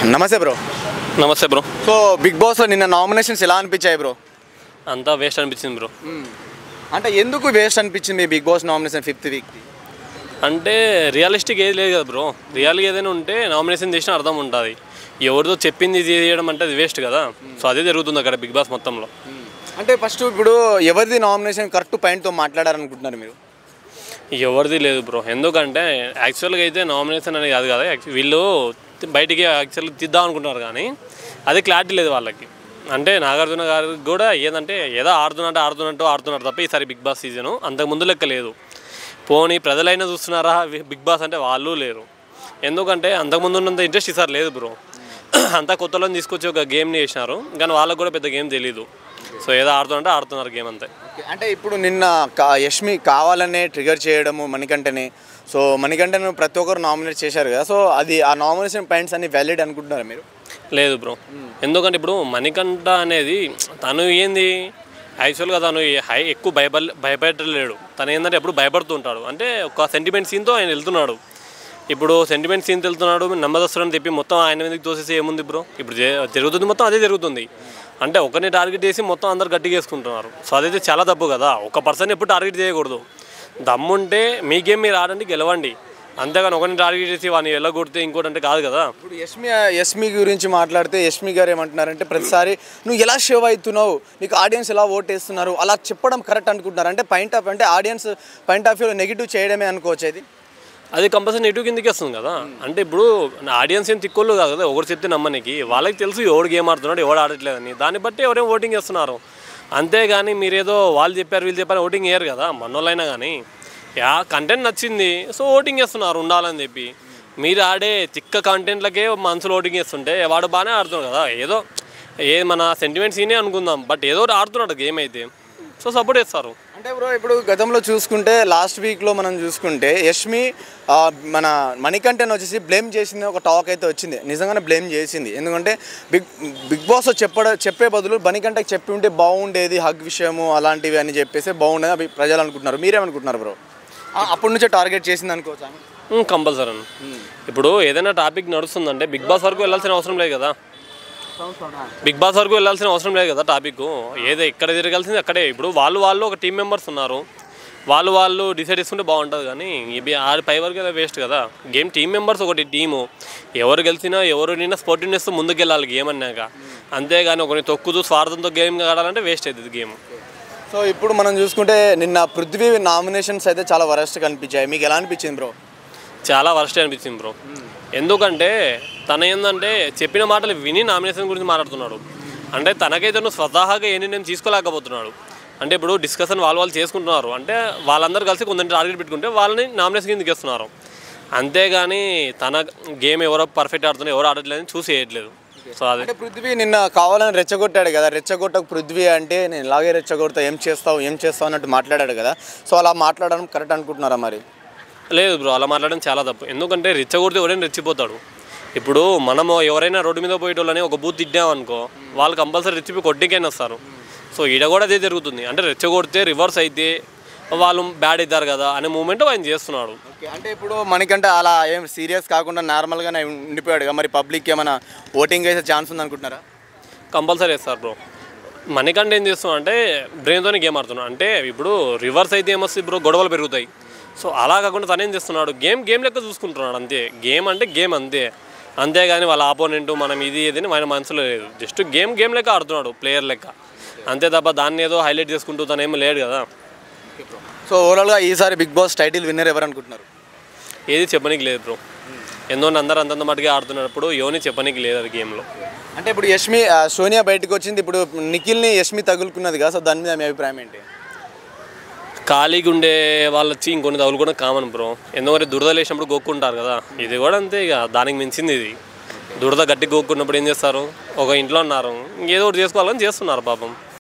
నమస్తే బ్రో నమస్తే bro so big బాస్లో నిన్న నామినేషన్స్ ఎలా అనిపించాయి బ్రో అంతా వేస్ట్ అనిపించింది బ్రో అంటే ఎందుకు వేస్ట్ అనిపించింది Bigg Boss nomination fifth week అంటే రియలిస్టిక్ ఏది లేదు కదా బ్రో రియల్గా ఏదైనా ఉంటే నామినేషన్ చేసిన అర్థం ఉంటుంది ఎవరితో చెప్పింది చేయడం అంటే అది వేస్ట్ కదా సో అదే జరుగుతుంది అక్కడ బిగ్ బాస్ మొత్తంలో అంటే ఫస్ట్ ఇప్పుడు ఎవరిది నామినేషన్ కరెక్ట్ పాయింట్తో మాట్లాడారనుకుంటున్నారు మీరు ఎవరిది లేదు బ్రో ఎందుకంటే యాక్చువల్గా అయితే నామినేషన్ అనేది కాదు కదా యాక్చు- వీళ్ళు బయటికి యాక్చువల్గా తీద్దాం అనుకుంటున్నారు కానీ అది క్లారిటీ లేదు వాళ్ళకి అంటే నాగార్జున గారు కూడా ఏదంటే ఏదో ఆడుతున్నట్టు ఆడుతున్నట్టు ఆడుతున్నారు తప్ప ఈసారి బిగ్ బాస్ సీజను అంతకు ముందు లెక్క లేదు పోనీ ప్రజలైనా చూస్తున్నారా వి- బిగ్ బాస్ అంటే వాళ్ళు లేరు ఎందుకంటే అంతకుముందు ఉన్నంత ఇంట్రెస్ట్ ఈసారి లేదు బ్రో అంతా కొత్తలో తీసుకొచ్చి ఒక గేమ్ని చేసినారు కానీ వాళ్ళకు కూడా పెద్ద గేమ్ తెలియదు సో ఏదో ఆడుతున్నట్టు ఆడుతున్నారు గేమ్ అంతే అంటే ఇప్పుడు నిన్న కా- యష్మి కావాలనే ట్రిగర్ చేయడము మణికంఠని సో మణికంఠను ప్రతి ఒక్కరు నామినేట్ చేశారు కదా సో అది ఆ నామినేషన్ పాయింట్స్ అన్ని వ్యాలిడ్ అనుకుంటున్నారా మీరు లేదు బ్రో ఎందుకంటే ఇప్పుడు మణికంఠ అనేది తను ఏంది యాక్చువల్గా తను ఏ- హై ఎక్కువ భయపడ భయపెట్టలేడు తను ఏంటంటే ఎప్పుడు భయపడుతూ ఉంటాడు అంటే ఒక సెంటిమెంట్ సీన్తో ఆయన వెళ్తున్నాడు ఇప్పుడు సెంటిమెంట్ సీన్ వెళ్తున్నాడు నమ్మదస్తుడని చెప్పి మొత్తం ఆయన మీదకి తోసేసి ఏముంది బ్రో ఇప్పుడు జే- జరుగుతుంది మొత్తం అదే జరుగుతుంది అంటే ఒకరిని టార్గెట్ చేసి మొత్తం అందరు గట్టిగా వేసుకుంటున్నారు సో అదైతే చాలా తప్పు కదా ఒక పర్సన్ ఎప్పుడు టార్గెట్ చేయకూడదు దమ్ముంటే మీ గేమ్ మీరు ఆడండి గెలవండి అంతేగాని ఒకరిని టార్గెట్ చేసి వాడిని వెళ్ళగొడితే ఇంకోటి అంటే కాదు కదా ఇప్పుడు యష్మి యష్మి గురించి మాట్లాడితే యష్మి గారు ఏమంటున్నారంటే ప్రతిసారి నువ్వు ఎలా షేవ్ అవుతున్నావు నీకు ఆడియన్స్ ఎలా ఓటేస్తున్నారు అలా చెప్పడం కరెక్ట్ అనుకుంటున్నారు అంటే పాయింట్ ఆఫ్ అంటే ఆడియన్స్ పాయింట్ ఆఫ్ వ్యూలో నెగిటివ్ చేయడమే అనుకోవచ్చు ఇది అది కంపల్సరీ నెగిటివ్ కిందకి వస్తుంది కదా అంటే ఇప్పుడు ఆడియన్స్ ఏం తిక్కోళ్ళు కాదు కదా ఒకరు చెప్తే నమ్మనికి వాళ్ళకి తెలుసు ఎవడు గేమ్ ఆడుతున్నాడు ఎవడు ఆడట్లేదని దాన్ని బట్టి ఎవరేం ఓటింగ్ చేస్తున్నారు అంతేగాని మీరేదో వాళ్ళు చెప్పారు వీళ్ళు చెప్పారు ఓటింగ్ వేయరు కదా మనోళ్ళైనా కానీ యా కంటెంట్ నచ్చింది సో ఓటింగ్ చేస్తున్నారు ఉండాలని చెప్పి మీరు ఆడే తిక్క కంటెంట్లకే మనసులో ఓటింగ్ చేస్తుంటే వాడు బాగానే ఆడుతున్నాడు కదా ఏదో ఏ మన సెంటిమెంట్ సీనే అనుకుందాం బట్ ఏదో ఒకటి ఆడుతున్నాడు గేమ్ అయితే సో సపోర్ట్ చేస్తారు అంటే బ్రో ఇప్పుడు గతంలో చూసుకుంటే లాస్ట్ వీక్లో మనం చూసుకుంటే యష్మి ఆ, మన మణికంఠన్ వచ్చేసి బ్లేమ్ చేసింది ఒక టాక్ అయితే వచ్చింది నిజంగానే బ్లేమ్ చేసింది ఎందుకంటే బిగ్ బిగ్ బాస్ చెప్పడ చెప్పే బదులు మణికంఠకి చెప్పి ఉంటే బాగుండేది హగ్ విషయము అలాంటివి అని చెప్పేసి బాగుండేది అవి ప్రజలు అనుకుంటున్నారు మీరేమనుకుంటున్నారు బ్రో ఆ, అప్పటి నుంచే టార్గెట్ చేసింది అనుకోవచ్చా కంపల్సరీ ఇప్పుడు ఏదైనా టాపిక్ నడుస్తుందంటే బిగ్ బాస్ వరకు వెళ్ళాల్సిన అవసరం లేదు కదా బిగ్ బాస్ వరకు వెళ్ళాల్సిన అవసరం లేదు కదా టాపిక్ ఏదో ఎక్కడ తిరగాల్సింది అక్కడే ఇప్పుడు వాళ్ళు వాళ్ళు ఒక టీం మెంబర్స్ ఉన్నారు వాళ్ళు వాళ్ళు డిసైడ్ చేసుకుంటే బాగుంటుంది కానీ ఇవి ఆడి పై వరకు అయితే వేస్ట్ కదా గేమ్ టీం మెంబర్స్ ఒకటి టీము ఎవరు గెలిచినా ఎవరు నిన్న స్పోర్టివ్నెస్ ముందుకు వెళ్ళాలి గేమ్ అన్నాక అంతేగాని ఒకరిని తొక్కుతూ స్వార్థంతో గేమ్ ఆడాలంటే వేస్ట్ అవుతుంది గేమ్ సో ఇప్పుడు మనం చూసుకుంటే నిన్న పృథ్వీ నామినేషన్స్ అయితే చాలా వరస్ట్ కనిపించాయి మీకు ఎలా అనిపించింది బ్రో చాలా వర్స్ట్ అనిపించింది బ్రో ఎందుకంటే తన ఏంటంటే చెప్పిన మాటలు విని నామినేషన్ గురించి మాట్లాడుతున్నాడు అంటే తనకైతే నువ్వు స్వతహాగా ఏ నిర్ణయం తీసుకోలేకపోతున్నాడు అంటే ఇప్పుడు డిస్కషన్ వాళ్ళు వాళ్ళు చేసుకుంటున్నారు అంటే వాళ్ళందరూ కలిసి కొందరిని టార్గెట్ పెట్టుకుంటే వాళ్ళని నామినేషన్ కిందకి ఇస్తున్నారు అంతేగాని తన గేమ్ ఎవరో పర్ఫెక్ట్ ఆడుతున్నారు ఎవరు ఆడట్లేదని చూసి వేయట్లేదు సో అదే అంటే పృథ్వీ నిన్న కావాలని రెచ్చగొట్టాడు కదా రెచ్చగొట్టకు పృథ్వీ అంటే నేను ఇలాగే రెచ్చగొడతా ఏం చేస్తావు ఏం చేస్తావు అన్నట్టు మాట్లాడాడు కదా సో అలా మాట్లాడడం కరెక్ట్ అనుకుంటున్నారా మరి లేదు బ్రో అలా మాట్లాడడం చాలా తప్పు ఎందుకంటే రెచ్చగొడితే ఎవరైనా రెచ్చిపోతాడు ఇప్పుడు మనము ఎవరైనా రోడ్డు మీద పోయేటోళ్ళని ఒక బూత్ తిట్టామనుకో వాళ్ళు కంపల్సరీ రెచ్చిపోయి కొట్టికైనా వస్తారు సో ఈడ కూడా అదే జరుగుతుంది అంటే రెచ్చగొడితే రివర్స్ అయితే వాళ్ళు బ్యాడ్ అవుతారు కదా అనే మూమెంట్ ఆయన చేస్తున్నాడు ఓకే అంటే ఇప్పుడు మనకంటే అలా ఏం సీరియస్ కాకుండా నార్మల్గానే ఉండిపోయాడు కదా మరి పబ్లిక్ ఏమైనా ఓటింగ్ వేసే ఛాన్స్ ఉంది అనుకుంటున్నారా కంపల్సరీ వేస్తారు బ్రో మనకంటే ఏం చేస్తున్నాం అంటే బ్రెయిన్తోనే గేమ్ ఆడుతున్నాడు అంటే ఇప్పుడు రివర్స్ అయితే ఏమొస్తుంది బ్రో గొడవలు పెరుగుతాయి సో అలా కాకుండా తను ఏం చేస్తున్నాడు గేమ్ గేమ్ లెక్క చూసుకుంటున్నాడు అంతే గేమ్ అంటే గేమ్ అంతే అంతేగాని వాళ్ళ ఆపోనెంట్ మనం ఇది ఇది అని ఆయన మనసులో లేదు జస్ట్ గేమ్ గేమ్ లెక్క ఆడుతున్నాడు ప్లేయర్ లెక్క అంతే తప్ప దాన్ని ఏదో హైలైట్ చేసుకుంటూ తను ఏమీ లేడు కదా సో ఓవరాల్గా ఈసారి బిగ్ బాస్ టైటిల్ విన్నర్ ఎవరు అనుకుంటున్నారు ఏది చెప్పనీకి లేదు బ్రో ఎందుకంటే అందరూ అంతంత మటుగా ఆడుతున్నప్పుడు ఎవరిని చెప్పనీకి లేదు అది గేమ్లో అంటే ఇప్పుడు యష్మి ఆ, సోనియా బయటకు వచ్చింది ఇప్పుడు నిఖిల్ని యష్మి తగులుకున్నది కదా సో దాని మీద మీ అభిప్రాయం ఏంటి ఖాళీగా ఉండే వాళ్ళు వచ్చి ఇంకొన్ని తగులు కూడా కామన్ బ్రో ఎందుకంటే దురద లేచినప్పుడు గోక్కుంటారు కదా ఇది కూడా అంతే ఇక దానికి మించింది ఇది దురద గట్టి గోక్కున్నప్పుడు ఏం చేస్తారు ఒక ఇంట్లో ఉన్నారు ఇంకేదో ఒకటి చేసుకోవాలని చేస్తున్నారు పాపం